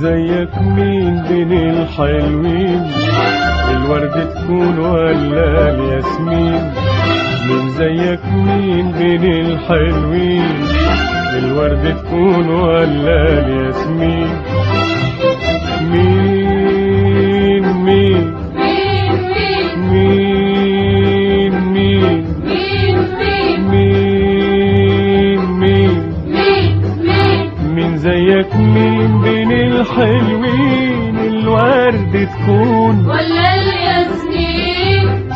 زيك مين بين الحلوين الورد تكون ولا الياسمين من زيك مين بين الحلوين الورد تكون ولا الياسمين مين مين مين مين مين مين مين مين مين مين مين مين من زيك مين بين الحلوين الورد تكون ولا الياسمين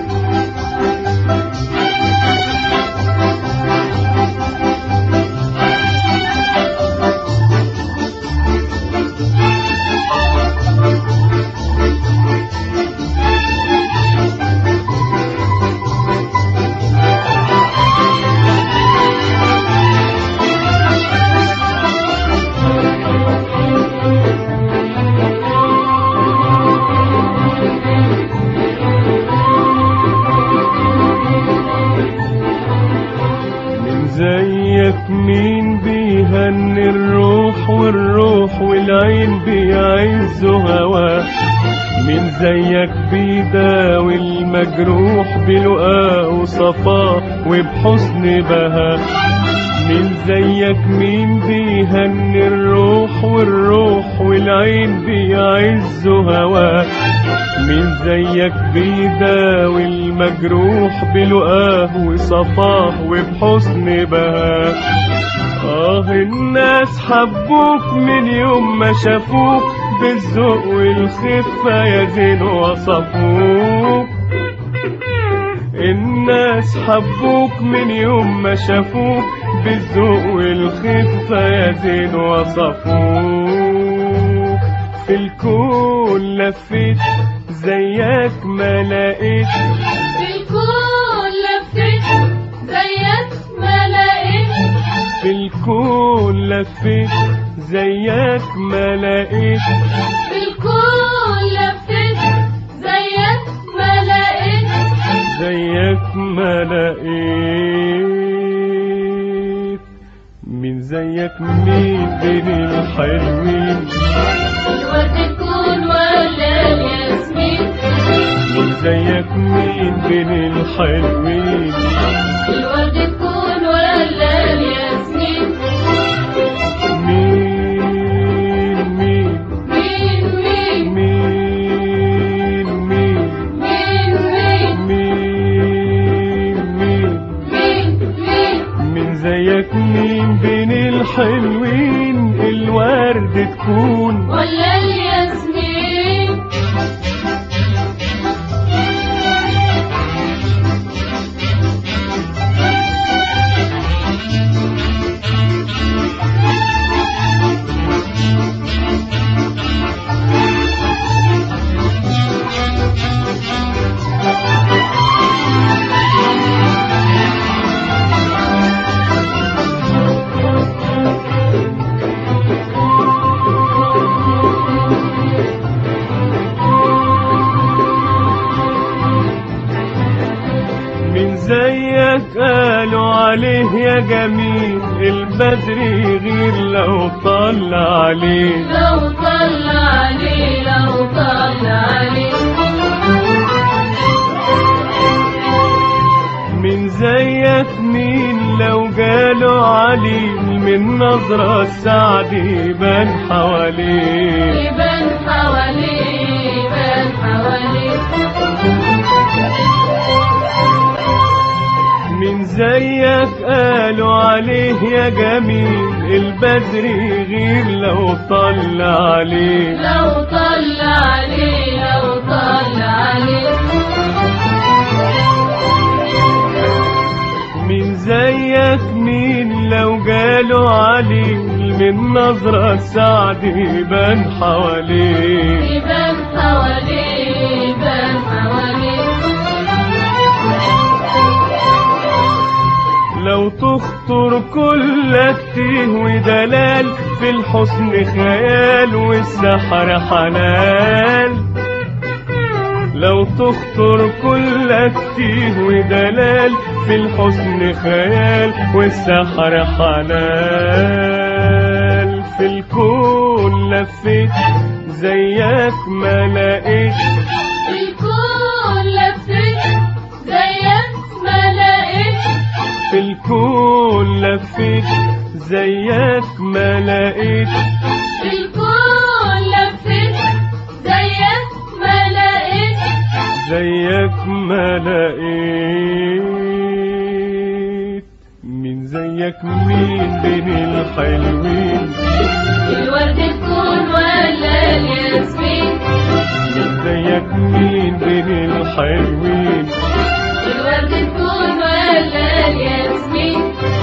من زيك مين بيهني الروح والروح والعين بيعزوا هواه من زيك بيداوي المجروح بلقاه وصفاه وبحسن بهاه من زيك مين بيهني الروح والروح والعين بيعزوا هواه من زيك بيداوي المجروح بلقاه وصفاه وبحسن بهاه آه الناس حبوك من يوم ما شافوك بالذوق والخفة يا زين وصفوك الناس حبوك من يوم ما شافوك بالذوق والخفة يا زين وصفوك في الكون لفيت زيك ما لقيت في الكون لفيت زيك ما لقيت في الكون لفيت زيك ما لقيت في الكون لفيت زيك ما لقيت زيك ما لقيت من زيك مين بين الحلوين الورد تكون ولا الياسمين من زيك مين بين الحلوين الورد تكون ولا الياسمين مين مين مين مين مين مين مين مين مين مين مين مين من زيك مين بين الحلوين الورد تكون ولا الياسمين من زيك قالوا عليه يا جميل البدر يغير لو طلع عليه لو طلع عليه لو طلع عليه من زيك مين لو جاله علي من نظرة السعد يبان حواليه يبان حواليه يبان حواليه من زيك قالوا عليه يا جميل البدر يغير لو طلع عليه لو طلع عليه لو طلع عليه من زيك مين لو جاله علي من نظرة السعد يبان حواليه يبان حواليه يبان حواليه لو تخطر كل تيه ودلال في الحسن خيال والسحر حنان لو تخطر كل تيه ودلال في الحسن خيال والسحر حنان في الكون لفيت زيك ما لقيت في الكون لفيت زيك ما لقيت في الكون لفيت زيك ما لقيت في الكون لفيت زيك ما لقيت زيك ما لقيت من زيك مين بين الحلوين الورد الكون ولا الياسمين من زيك مين بين الحلوين الورد الكون ولا الياسمين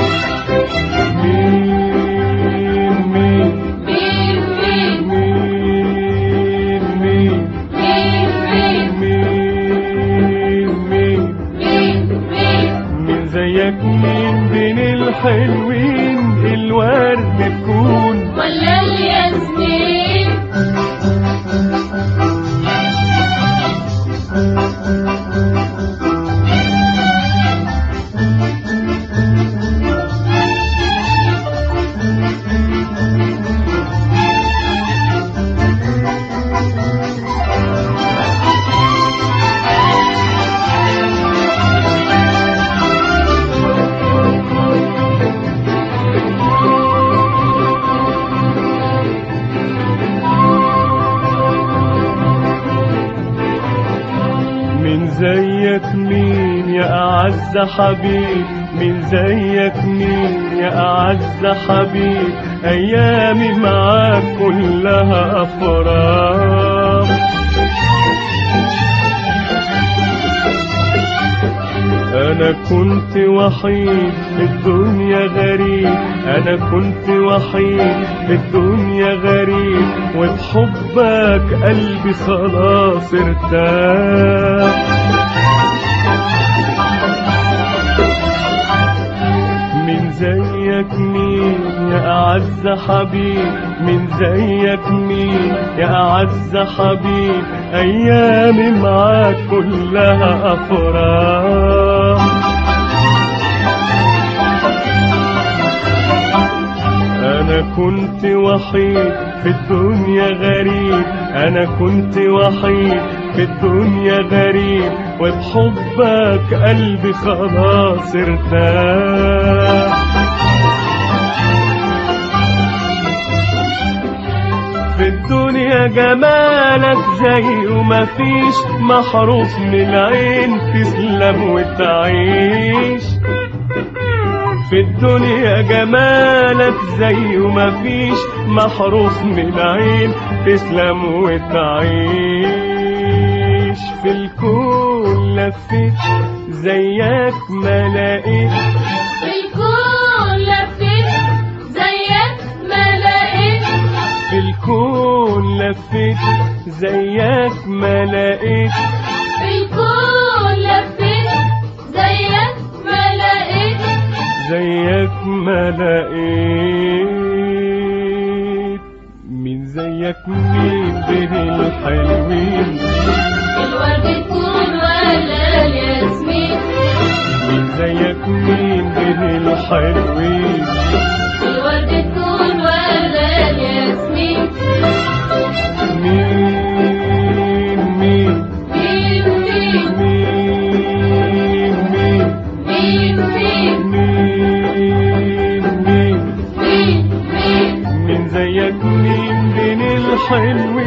مين مين مين مين مين مين مين مين مين مين مين مين من زيك مين بين الحلوين الورد تكون ولا الياسمين من زيك مين يا أعز حبيب من زيك مين يا أعز حبيب أيامي معاك كلها أفراح أنا كنت وحيد في الدنيا غريب أنا كنت وحيد في الدنيا غريب وبحبك قلبي خلاص ارتاح من زيك مين يا أعز حبيب من زيك مين يا أعز حبيب أيامي معاك كلها أفراح أنا كنت وحيد في الدنيا غريب أنا كنت وحيد في الدنيا غريب وبحبك قلبي خلاص ارتاح في الدنيا جمالك زي وما فيش محروس من العين تسلم وتعيش في الدنيا جمالك زي وما فيش محروس من العين تسلم وتعيش في الكون لفيت زيك ما لقيت في الكون لفيت زيك ما لقيت في الكون لفيت زيك ما لقيت في الكون لفيت زيك ما لقيت زيك ما لقيت من زيك مين بين الحلوين الورد الكون ولا الياسمين من زيك مين بين الحلوين الورد الكون ولا الياسمين مين مين مين مين مين مين مين مين مين مين مين مين من زيك مين بين الحلوين